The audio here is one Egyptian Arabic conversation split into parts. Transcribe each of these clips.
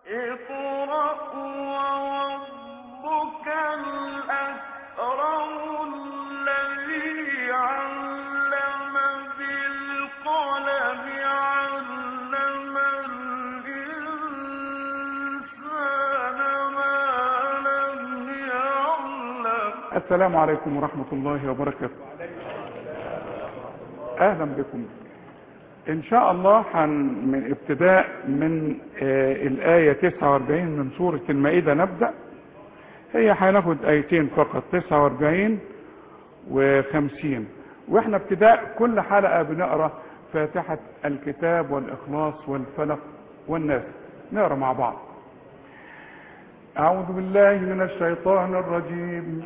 اقرأ وربك الأكرم الذي علم بالقلم علم الإنسان ما لم يعلم السلام عليكم ورحمة الله وبركاته اهلا بكم ان شاء الله حن من ابتداء من آه الاية 49 من سورة المائدة نبدأ هي هناخد ايتين فقط 49 و50 واحنا ابتداء كل حلقة بنقرأ فاتحة الكتاب والاخلاص والفلق والناس نقرأ مع بعض اعوذ بالله من الشيطان الرجيم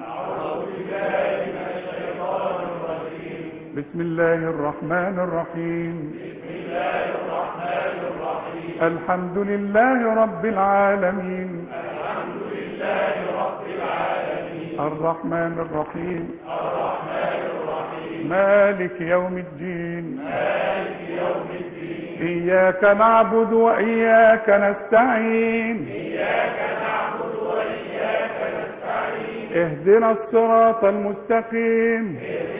بسم الله الرحمن الرحيم الحمد لله رب العالمين الرحمن الرحيم مالك يوم الدين إياك نعبد وإياك نستعين اهدنا الصراط المستقيم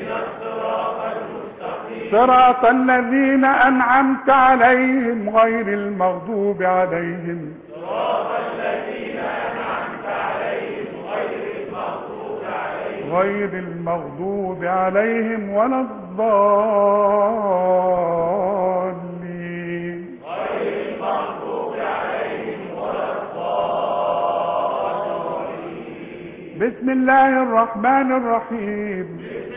صراط الذين أنعمت عليهم غير المغضوب عليهم غير المغضوب عليهم ولا الضالين بسم الله الرحمن الرحيم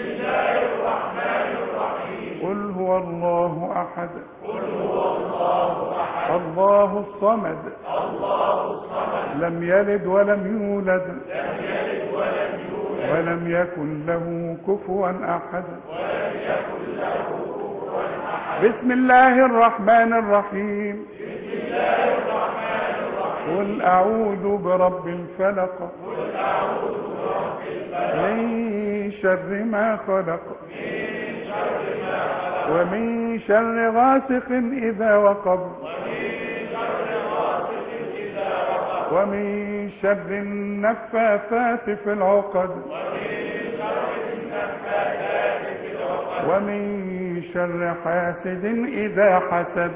قل هو الله احد الله الصمد لم يلد ولم يولد ولم يكن له كفوا احد بسم الله الرحمن الرحيم قل اعوذ برب الفلق من شر ما خلق ومن شر غاسق إذا وقب ومن شر النفاثات في العقد ومن شر حاسد إذا حسد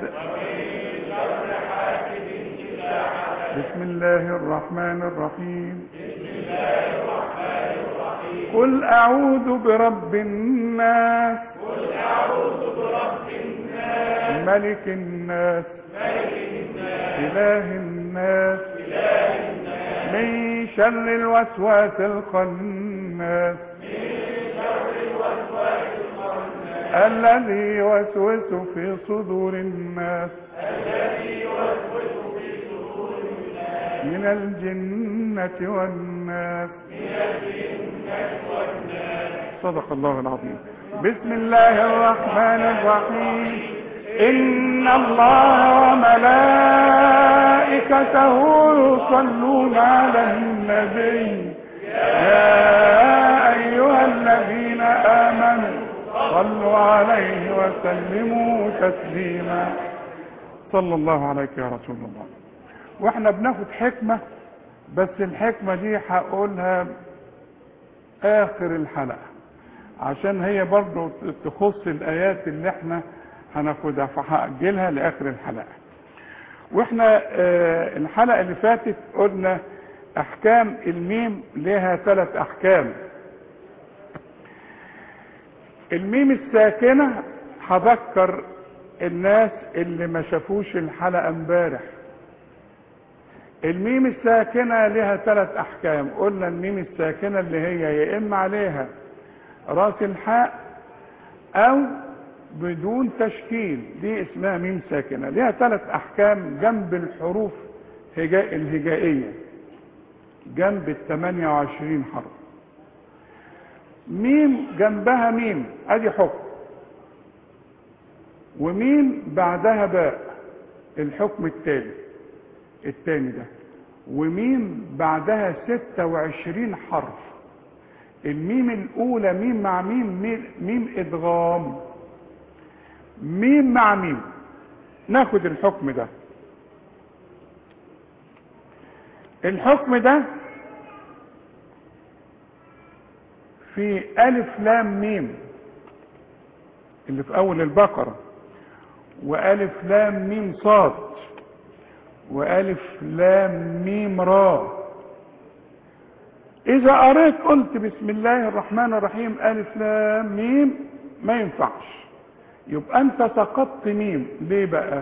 بسم الله الرحمن الرحيم قل أعوذ برب الناس ملك الناس إله الناس من شر الوسواس الخناس الذي يوسوس في صدور الناس من الجنة والناس صدق الله العظيم بسم الله الرحمن الرحيم إن الله وملائكته يصلون على النبي يا أيها الذين آمنوا صلوا عليه وسلموا تسليما صلى الله عليك يا رسول الله واحنا بناخد حكمة بس الحكمة دي هقولها آخر الحلقة عشان هي برضو تخص الآيات اللي احنا هناخدها فهأجلها لآخر الحلقة واحنا اه الحلقة اللي فاتت قلنا أحكام الميم لها ثلاث أحكام الميم الساكنة هذكر الناس اللي ما شافوش الحلقة امبارح الميم الساكنة لها ثلاث أحكام قلنا الميم الساكنة اللي هي يا إما عليها راس الحاء أو بدون تشكيل دي اسمها ميم ساكنة لها ثلاث أحكام جنب الحروف هجاء الهجائية جنب ال 28 حرف ميم جنبها ميم ادي حكم وميم بعدها باء الحكم التالي التاني ده وميم بعدها 26 حرف الميم الاولى ميم مع ميم ميم, ميم ادغام ميم مع ميم ناخد الحكم ده الحكم ده في ألف لام ميم اللي في أول البقرة وألف لام ميم صاد وألف لام ميم را إذا قريت قلت بسم الله الرحمن الرحيم ألف لام ميم ما ينفعش يبقى أنت سقطت ميم ليه بقى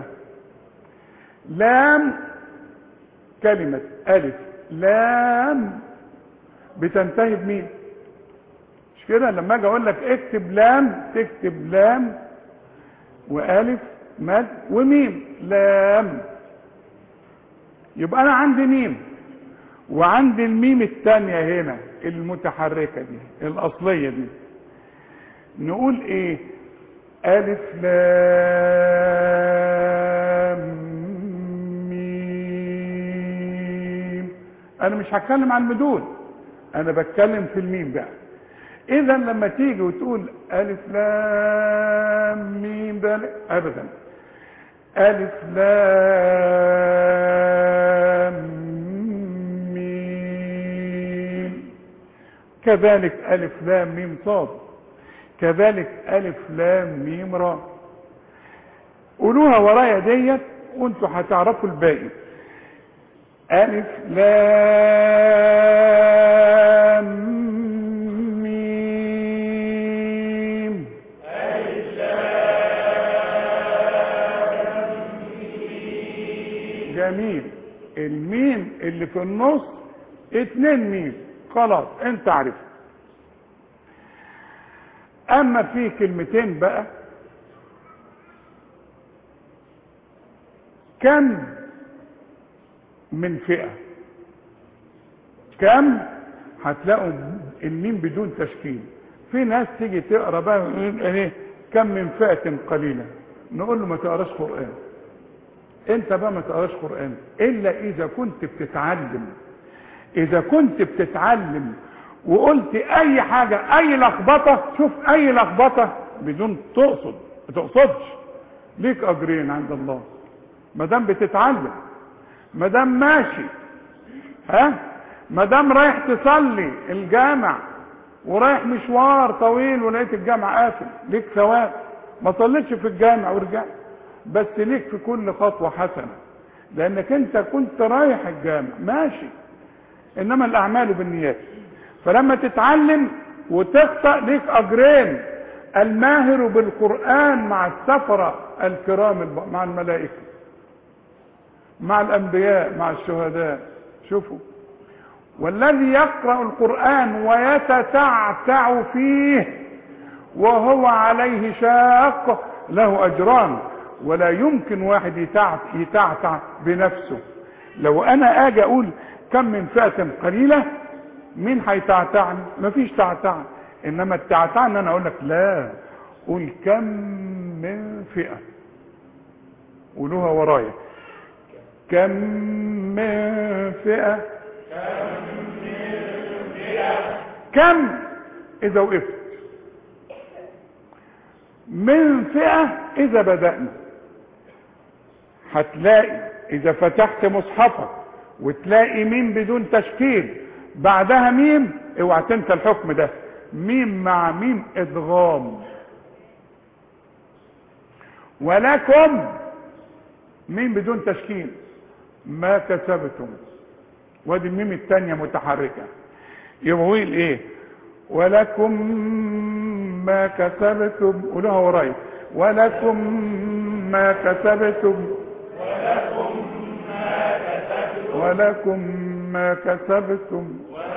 لام كلمة ألف لام بتنتهي بميم مش كده لما اجي اقول لك اكتب لام تكتب لام والف مد وميم لام يبقى انا عندي ميم وعندي الميم الثانية هنا المتحركة دي الاصلية دي نقول ايه الف لام ميم انا مش هتكلم عن المدود انا بتكلم في الميم بقى اذا لما تيجي وتقول الف لام ميم ده ابدا الف لام ميم كذلك الف لام ميم صاد كذلك الف لام ميم را قولوها ورايا ديت وانتوا هتعرفوا الباقي الف لام ميم جميل الميم اللي في النص اتنين ميم خلاص انت عارف اما في كلمتين بقى كم من فئة كم هتلاقوا الميم بدون تشكيل في ناس تيجي تقرا بقى ويقول ايه كم من فئة قليلة نقول له ما تقراش قرآن انت بقى ما تقراش قرآن الا اذا كنت بتتعلم اذا كنت بتتعلم وقلت اي حاجة اي لخبطة شوف اي لخبطة بدون تقصد ما تقصدش ليك اجرين عند الله ما دام بتتعلم ما دام ماشي ها ما دام رايح تصلي الجامع ورايح مشوار طويل ولقيت الجامع قافل ليك ثواب ما صليتش في الجامع ورجعت بس ليك في كل خطوة حسنة لانك انت كنت رايح الجامع ماشي انما الاعمال بالنيات فلما تتعلم وتخطأ ليك اجرين الماهر بالقرآن مع السفرة الكرام الب- مع الملائكة مع الانبياء مع الشهداء شوفوا والذي يقرأ القرآن ويتتعتع فيه وهو عليه شاق له اجران ولا يمكن واحد يتعت- يتعتع بنفسه لو انا اجي اقول كم من فئة قليلة مين هيتعتعني مفيش تعتع انما التعتع ان انا اقول لك لا قول كم من فئة قولوها ورايا كم من فئة كم اذا وقفت من فئة اذا بدأنا هتلاقي اذا فتحت مصحفك وتلاقي ميم بدون تشكيل بعدها ميم اوعى تنسى الحكم ده ميم مع ميم ادغام ولكم ميم بدون تشكيل ما كسبتم وادي الميم الثانية متحركة يبقى هو يقول ايه ولكم ما كسبتم قولوها ورايا ولكم ما كسبتم ولكم ما كسبتم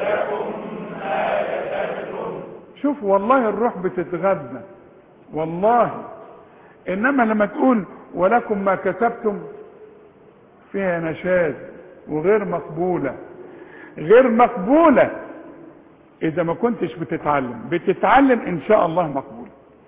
شوف والله الروح بتتغذى والله انما لما تقول ولكم ما كسبتم فيها نشاز وغير مقبولة غير مقبولة اذا ما كنتش بتتعلم بتتعلم ان شاء الله مقبول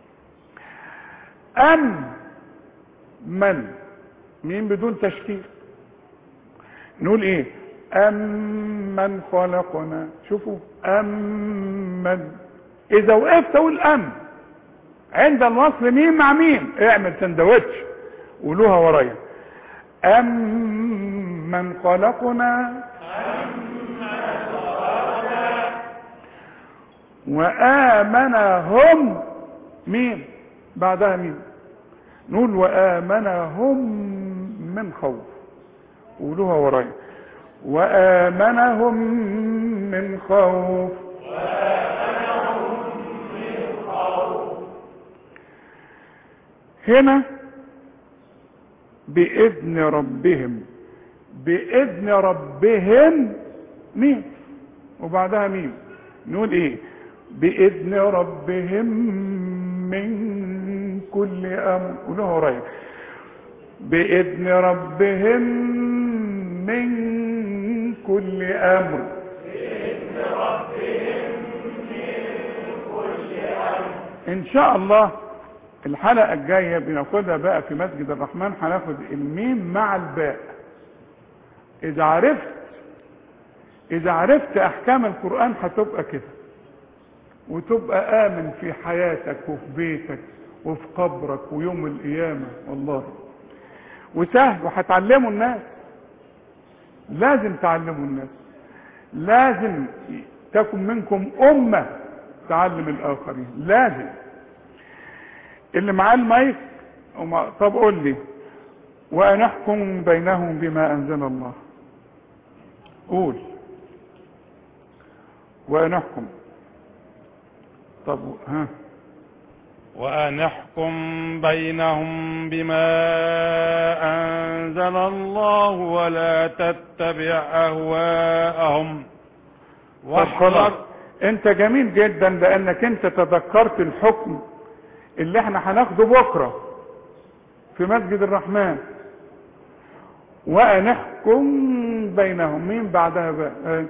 ام من مين بدون تشكيل نقول ايه امن خلقنا شوفوا امن اذا وقفت اقول ام عند الوصل مين مع مين اعمل سندوتش قولوها ورايا امن خلقنا وآمنهم مين بعدها مين نقول وآمنهم من خوف قولوها ورايا وآمنهم من خوف هنا بإذن ربهم بإذن ربهم مين وبعدها مين نقول ايه بإذن ربهم من كل أمر قولوها ورايا بإذن ربهم من كل أمر إن شاء الله الحلقة الجاية بناخدها بقى في مسجد الرحمن هناخد الميم مع الباء إذا عرفت إذا عرفت أحكام القرآن هتبقى كده وتبقى آمن في حياتك وفي بيتك وفي قبرك ويوم القيامة والله وسهل وهتعلموا الناس لازم تعلموا الناس لازم تكن منكم أمة تعلم الآخرين لازم اللي معاه المايك وما- طب قول لي ونحكم بينهم بما أنزل الله قول ونحكم طب ها وأن احكم بينهم بما أنزل الله ولا تتبع أهواءهم طب خلاص واحذر انت جميل جدا لانك انت تذكرت الحكم اللي احنا هناخده بكره في مسجد الرحمن ونحكم بينهم مين بعدها بقى اه.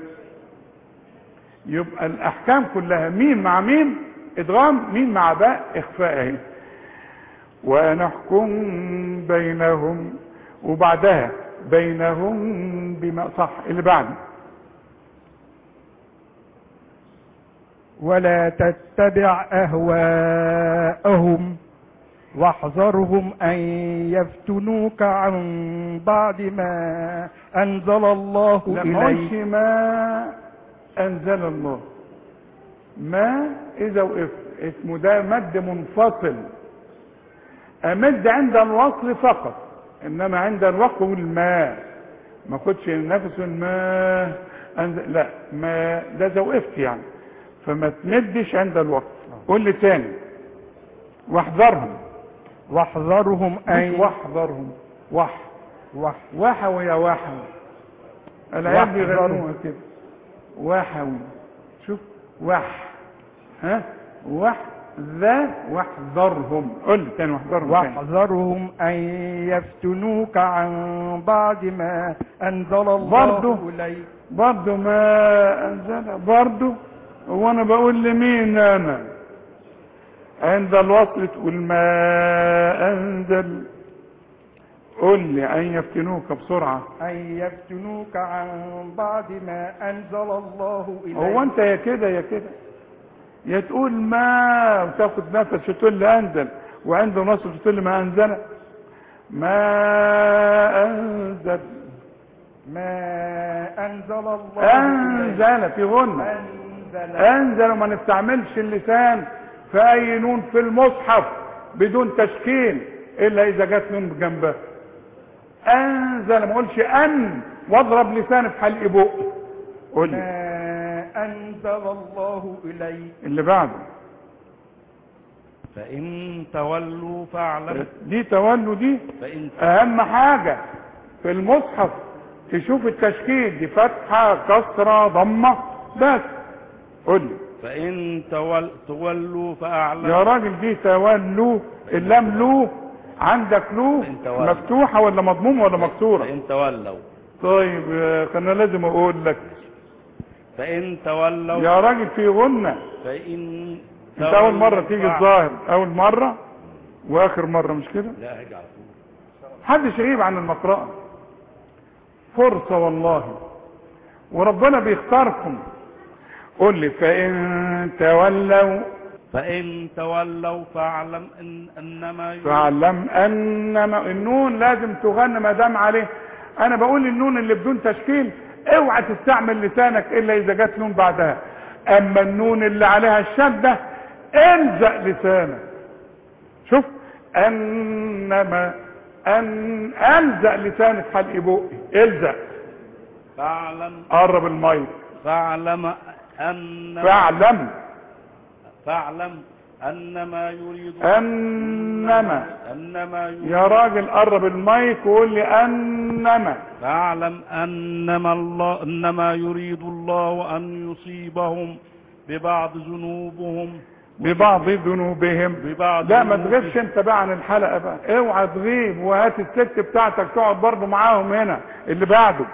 يبقى الاحكام كلها مين مع مين ادغام مين مع باء اخفاء اهي ونحكم بينهم وبعدها بينهم بما صح اللي بعده ولا تتبع أهواءهم واحذرهم أن يفتنوك عن بعد ما أنزل الله لما قلش إليك ما انزل الله ما اذا وقفت اسمه ده مد منفصل امد عند الوصل فقط انما عند الوقف اقول ما ما خدش نفس ما أنزل لا ما ده اذا وقفت يعني فما تمدش عند الوقف قول لي تاني واحذرهم واحذرهم مش أن واحذرهم وح وح وحوي يا وحوي العيال واحذرهم. بيغنوها كده وحوي شوف وح ها وح ذا واحذرهم قول لي تاني واحذرهم تاني. واحذرهم أن يفتنوك عن بعد ما أنزل الله برضه. إليك برضه ما انزل برضه هو انا بقول لمين انا عند الوصل تقول ما انزل قول لي ان يفتنوك بسرعه أن يفتنوك عن بعد ما أنزل الله إليك هو انت يا كده يا كده يا تقول ما وتاخد نفس تقول لي انزل وعند نصر تقول لي ما انزل ما انزل ما أنزل الله إليك انزل في غنى أنزل انزل وما نستعملش اللسان في اي نون في المصحف بدون تشكيل الا اذا جت نون جنبها انزل ما اقولش ان واضرب لساني في حلق بق قول لي ما أنزل الله إليك اللي بعده فإن تولوا فاعلم دي تولوا دي فإن اهم حاجة في المصحف تشوف التشكيل دي فتحة كسرة ضمة بس قول لي فإن تول تولوا فأعلم يا راجل دي تولوا اللام له عندك له فإن تولوا. مفتوحة ولا مضمومة ولا مكسورة فإن تولوا طيب آه، كان لازم اقول لك فإن تولوا يا راجل في غنة فإن انت اول مرة تيجي فاعلم. الظاهر اول مرة واخر مرة مش كده لا هيجي على طول محدش يغيب عن المقرأة فرصة والله وربنا بيختاركم قول لي فإن تولوا فإن تولوا فاعلم إن أنما يريد فاعلم انما النون لازم تغنى ما دام عليه انا بقول النون اللي بدون تشكيل اوعى تستعمل لسانك الا اذا جت نون بعدها اما النون اللي عليها الشدة الزق لسانك شوف انما ان الزق لسانك حلق بقي الزق فاعلم قرب المية فاعلم أن فاعلم فاعلم أنما يريد انما أنما يريد يا راجل قرب المايك وقول لي انما فاعلم أنما الله أنما يريد الله أن يصيبهم ببعض ذنوبهم ببعض ذنوبهم ببعض لا ما ذنوبهم. تغيبش انت بقى عن الحلقه بقى اوعى تغيب وهات الست بتاعتك تقعد برضه معاهم هنا اللي بعده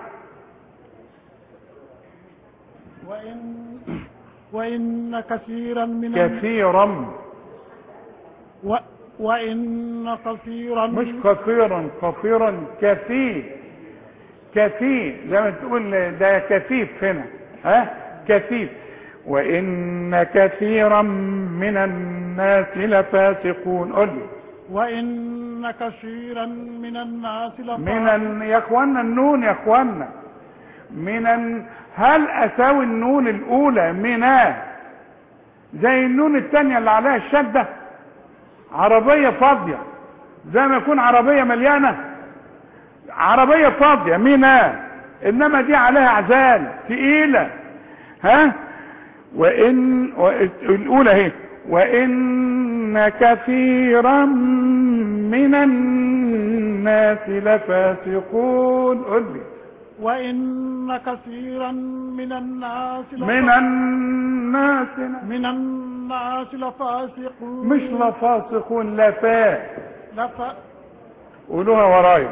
وإن وإن كثيرا من الن- كثيرا و وإن كثيرا مش كثيرا كثيرا كثير كثير زي ما تقول ده كثيف هنا ها كثيف وان كثيرا من الناس لفاسقون قل لي وإن كثيرا من الناس من ال... يا اخوانا النون يا اخوانا من ال... هل اساوي النون الاولى من زي النون الثانيه اللي عليها الشده عربيه فاضيه زي ما يكون عربيه مليانه عربيه فاضيه من انما دي عليها عزال تقيله ها وان و... الاولى اهي وان كثيرا من الناس لفاسقون قل لي وإن كثيرا من الناس لف- من الناس من الناس لفاسقون مش لفاسقون لفا لف... قولوها ورايا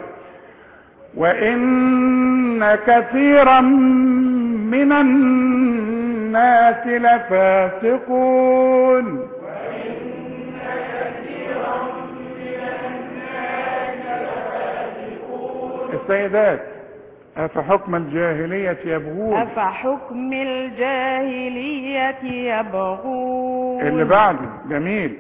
وإن كثيرا من الناس لفاسقون السيدات أفحكم الجاهلية يبغون أفحكم الجاهلية يبغون اللي بعده جميل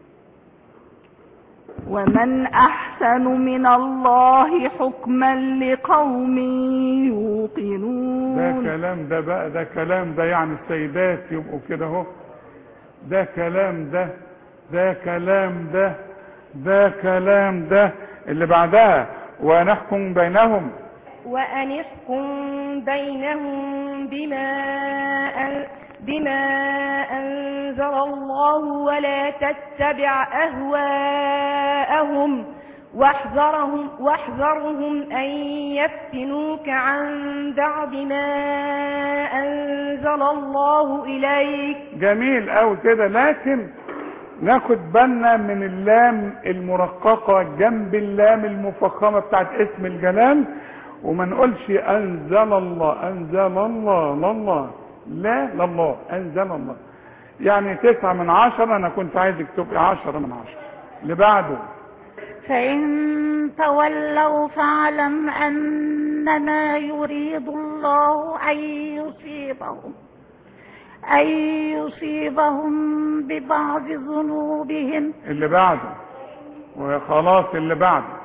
ومن أحسن من الله حكما لقوم ده يوقنون كلام ده بقى ده كلام ده يعني السيدات يبقوا كده اهو ده كلام ده ده كلام ده ده كلام ده اللي بعدها ونحكم بينهم وأن احكم بينهم بما أن بما أنزل الله ولا تتبع أهواءهم واحذرهم واحذرهم أن يفتنوك عن بعد ما أنزل الله إليك جميل قوي كده لكن ناخد بالنا من اللام المرققة جنب اللام المفخمة بتاعت اسم الجلال وما نقولش انزل الله انزل الله لله لا لله انزل الله يعني تسعة من عشرة انا كنت عايزك تبقي عشرة من عشرة اللي بعده فإن تولوا فاعلم أنما يريد الله أن يصيبهم أن يصيبهم ببعض ذنوبهم اللي بعده وخلاص اللي بعده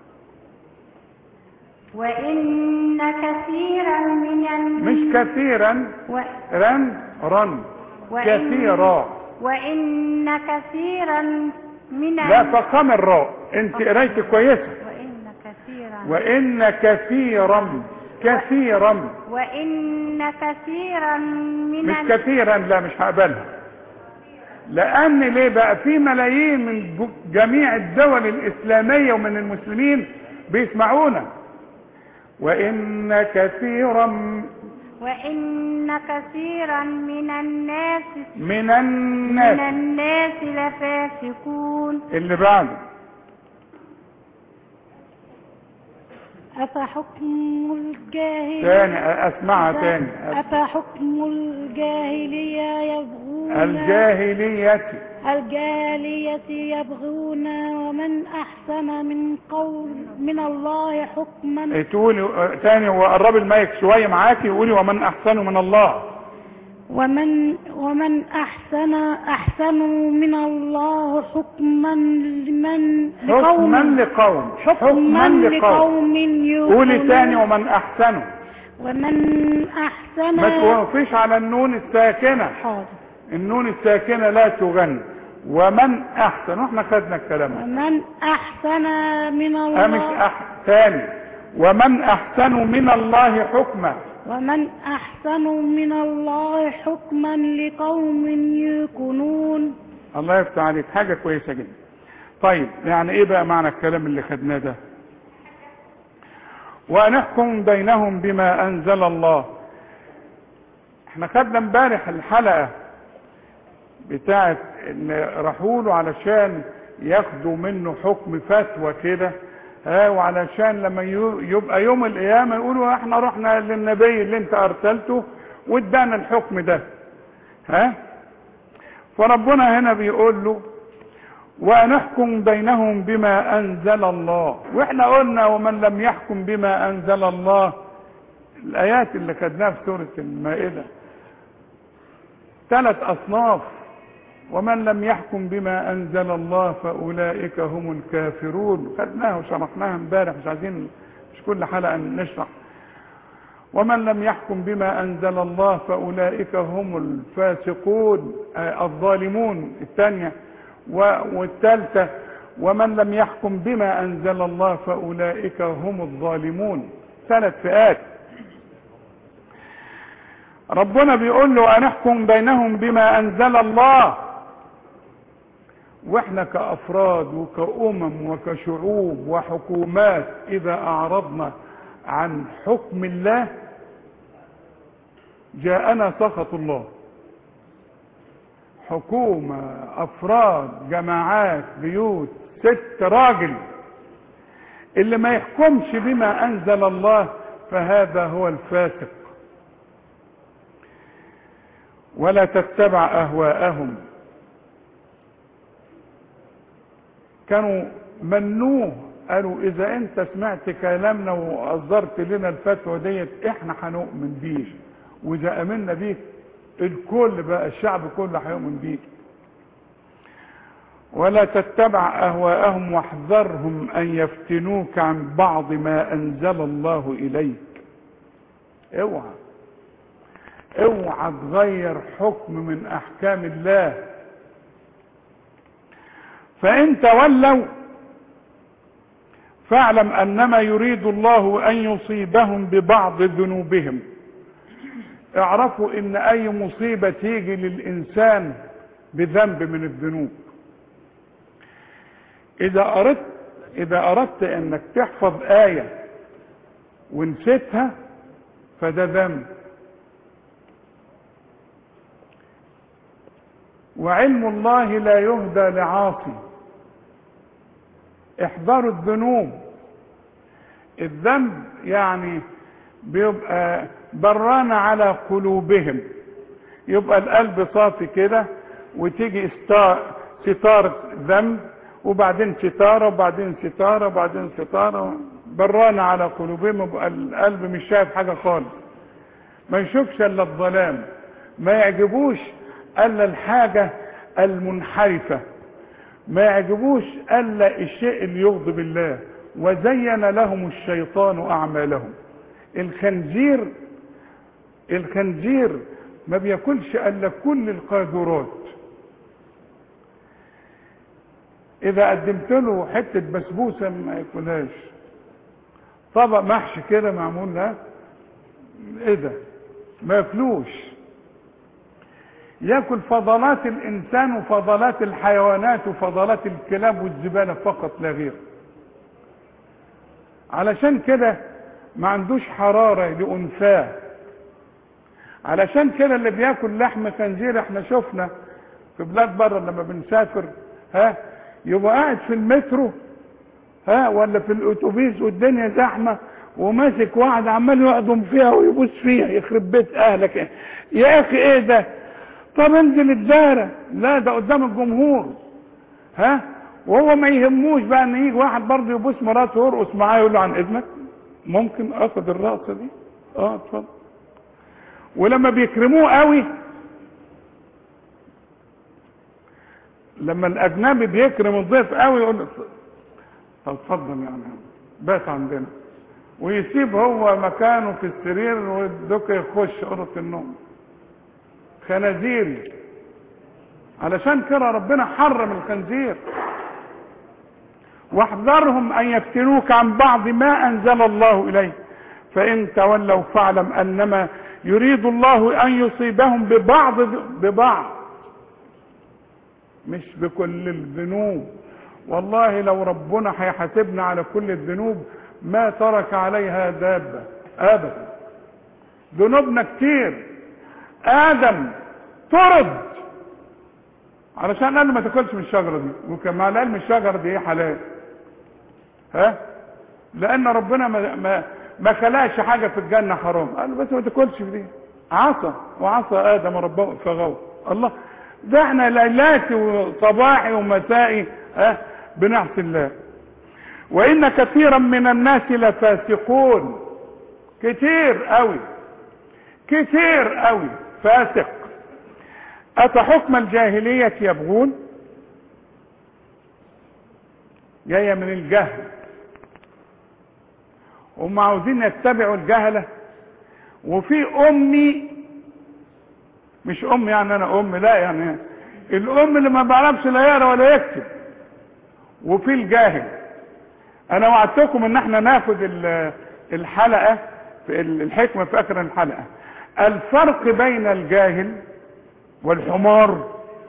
وإن كثيرا من الن- مش كثيرا و... رن رن وإن- كثيرا وإن كثيرا من لا ال- فخم الراء انت قرايتي كويسه وإن كثيرا وان كثيرا كثيرا وإن كثيرا من مش ال- كثيرا لا مش هقبلها لان ليه بقى في ملايين من ج- جميع الدول الاسلاميه ومن المسلمين بيسمعونا وان كثيرا وإن كثيرا من الناس من من الناس الناس لفاسقون اللي بعده أفحكم الجاهلية تاني اسمعها تاني أفحكم الجاهلية يبغون الجاهليه الجاهلية يبغون ومن أحسن من قول من الله حكما تقولي آه، تاني وقربي المايك شويه معاكي وقولي ومن احسن من الله ومن ومن أحسن أحسن من الله حكما لمن حكما لقوم لقوم حكما لقوم قولي يوقنون تاني ومن احسن ومن أحسن ما توقفيش على النون الساكنة حاضر النون الساكنة لا تغني ومن احسن واحنا خدنا الكلام ده. ومن أحسن من اه مش الله أح... ثاني ومن احسن من الله حكما ومن أحسن من الله حكما لقوم يوقنون الله يفتح عليك حاجة كويسة جدا طيب يعني ايه بقى معنى الكلام اللي خدناه ده ونحكم بينهم بما انزل الله احنا خدنا امبارح الحلقة بتاعت ان راحوا له علشان ياخدوا منه حكم فتوى كده ها وعلشان لما يو- يبقى يوم القيامة يقولوا احنا رحنا للنبي اللي انت ارسلته وادانا الحكم ده ها فربنا هنا بيقول له ونحكم بينهم بما انزل الله واحنا قلنا ومن لم يحكم بما انزل الله الايات اللي خدناها في سوره المائده ثلاث اصناف ومن لم يحكم بما انزل الله فاولئك هم الكافرون خدناها وشرحناها امبارح مش عايزين مش كل حلقه نشرح ومن لم يحكم بما انزل الله فاولئك هم الفاسقون آه، الظالمون الثانيه و- والثالثه ومن لم يحكم بما انزل الله فاولئك هم الظالمون ثلاث فئات ربنا بيقول له أنحكم بينهم بما أنزل الله واحنا كأفراد وكأمم وكشعوب وحكومات إذا أعرضنا عن حكم الله جاءنا سخط الله حكومة أفراد جماعات بيوت ست راجل اللي ما يحكمش بما أنزل الله فهذا هو الفاسق ولا تتبع اهواءهم كانوا منوه قالوا اذا انت سمعت كلامنا واصدرت لنا الفتوى ديت احنا هنؤمن بيك واذا امنا بيك الكل بقى الشعب كله هيؤمن بيك ولا تتبع اهواءهم واحذرهم ان يفتنوك عن بعض ما انزل الله اليك اوعى اوعى تغير حكم من احكام الله فان تولوا فاعلم انما يريد الله ان يصيبهم ببعض ذنوبهم اعرفوا ان اي مصيبه تيجي للانسان بذنب من الذنوب اذا اردت اذا اردت انك تحفظ ايه ونسيتها فده ذنب وعلم الله لا يهدى لعاصي احذروا الذنوب الذنب يعني بيبقى بران على قلوبهم يبقى القلب صافي كده وتيجي استا- ستارة ذنب وبعدين ستارة وبعدين ستارة وبعدين ستارة بران على قلوبهم يبقى القلب مش شايف حاجة خالص ما يشوفش الا الظلام ما يعجبوش الا الحاجة المنحرفة ما يعجبوش الا الشيء اللي يغضب الله وزين لهم الشيطان اعمالهم الخنزير الخنزير ما بياكلش الا كل القاذورات اذا قدمت له حته بسبوسه ما ياكلهاش طبق محشي كده معمول له ايه ده ما ياكلوش ياكل فضلات الانسان وفضلات الحيوانات وفضلات الكلاب والزباله فقط لا غير علشان كده ما عندوش حراره لانثاه علشان كده اللي بياكل لحم خنزير احنا شفنا في بلاد بره لما بنسافر ها يبقى قاعد في المترو ها ولا في الاتوبيس والدنيا زحمه وماسك واحد عمال يعظم فيها ويبوس فيها يخرب بيت اهلك يا اخي ايه ده طب انزل الدارة لا ده قدام الجمهور ها وهو ما يهموش بقى ان يجي واحد برضه يبوس مراته ويرقص معاه يقول له عن اذنك ممكن اخد الرقصه دي اه اتفضل ولما بيكرموه قوي لما الاجنبي بيكرم الضيف قوي يقول له طب اتفضل يعني بات عندنا ويسيب هو مكانه في السرير والدك يخش أوضة النوم خنازير علشان كده ربنا حرم الخنزير واحذرهم ان يفتنوك عن بعض ما انزل الله اليك فان تولوا فاعلم انما يريد الله ان يصيبهم ببعض ببعض مش بكل الذنوب والله لو ربنا هيحاسبنا على كل الذنوب ما ترك عليها دابه ابدا ذنوبنا كتير ادم طرد علشان قال له ما تاكلش من الشجره دي وكما قال من الشجره دي ايه حلال ها لان ربنا ما ما ما خلقش حاجه في الجنه حرام قال له بس ما تاكلش في دي عصى وعصى ادم ربه فغوى الله ده احنا ليلاتي وصباحي ومسائي ها بنعصي الله وان كثيرا من الناس لفاسقون كتير قوي كتير قوي فاسق أفحكم الجاهلية يبغون جاية من الجهل هم عاوزين يتبعوا الجهلة وفي أمي مش أم يعني أنا أم لا يعني الأم اللي ما بعرفش لا يقرأ ولا يكتب وفي الجاهل أنا وعدتكم إن احنا ناخد الحلقة في الحكمة في آخر الحلقة الفرق بين الجاهل والحمار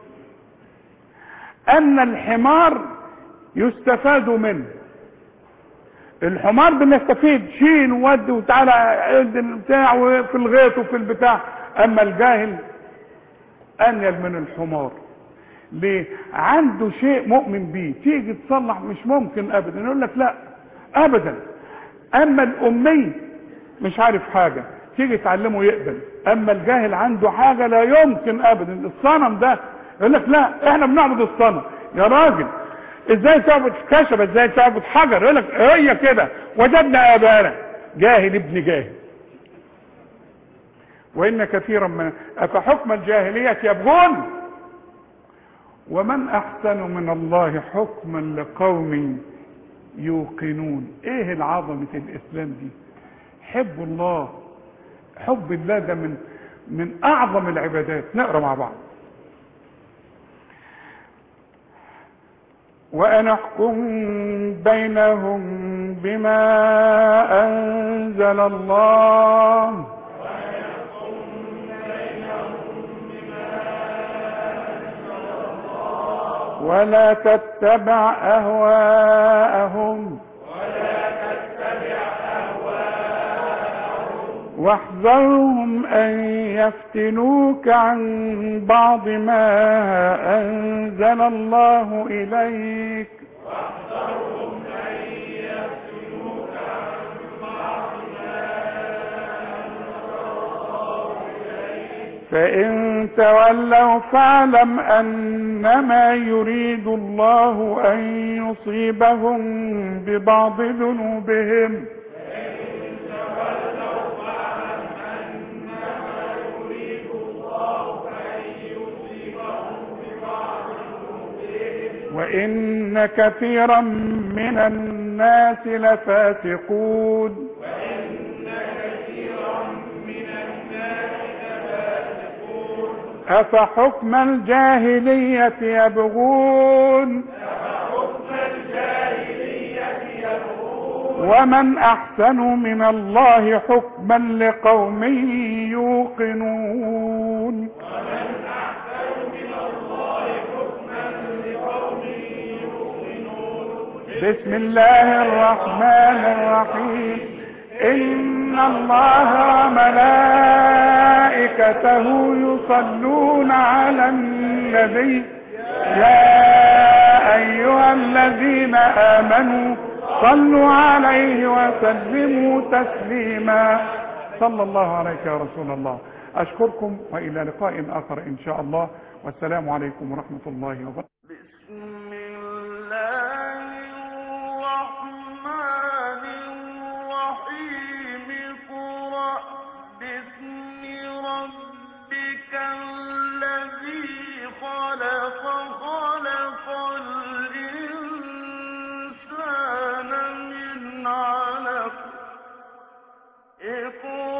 ان الحمار يستفاد منه الحمار بنستفيد شين وود وتعالى عند البتاع وفي الغيط وفي البتاع اما الجاهل انيل من الحمار ليه عنده شيء مؤمن بيه تيجي تصلح مش ممكن ابدا يقول لك لا ابدا اما الامي مش عارف حاجه تيجي تعلمه يقبل اما الجاهل عنده حاجة لا يمكن ابدا الصنم ده يقول لك لا احنا بنعبد الصنم يا راجل ازاي تعبد خشبة ازاي تعبد حجر يقول لك هي كده وجدنا ابانا جاهل ابن جاهل وان كثيرا من افحكم الجاهلية يبغون ومن احسن من الله حكما لقوم يوقنون ايه العظمة الاسلام دي حب الله حب الله ده من من اعظم العبادات نقرا مع بعض وأن احكم بينهم بما أنزل الله ولا تتبع أهواءهم واحذرهم أن يفتنوك عن بعض ما أنزل الله إليك فإن تولوا فاعلم أنما يريد الله أن يصيبهم ببعض ذنوبهم وإن كثيرا من الناس لفاسقون أفحكم الجاهلية يبغون ومن أحسن من الله حكما لقوم يوقنون بسم الله الرحمن الرحيم إن الله وملائكته يصلون على النبي يا أيها الذين آمنوا صلوا عليه وسلموا تسليما صلى الله عليك يا رسول الله أشكركم وإلى لقاء آخر إن شاء الله والسلام عليكم ورحمة الله وبركاته بسم الله الرحمن الرحيم اقرأ باسم ربك الذي خلق خلق الإنسان من علق يكن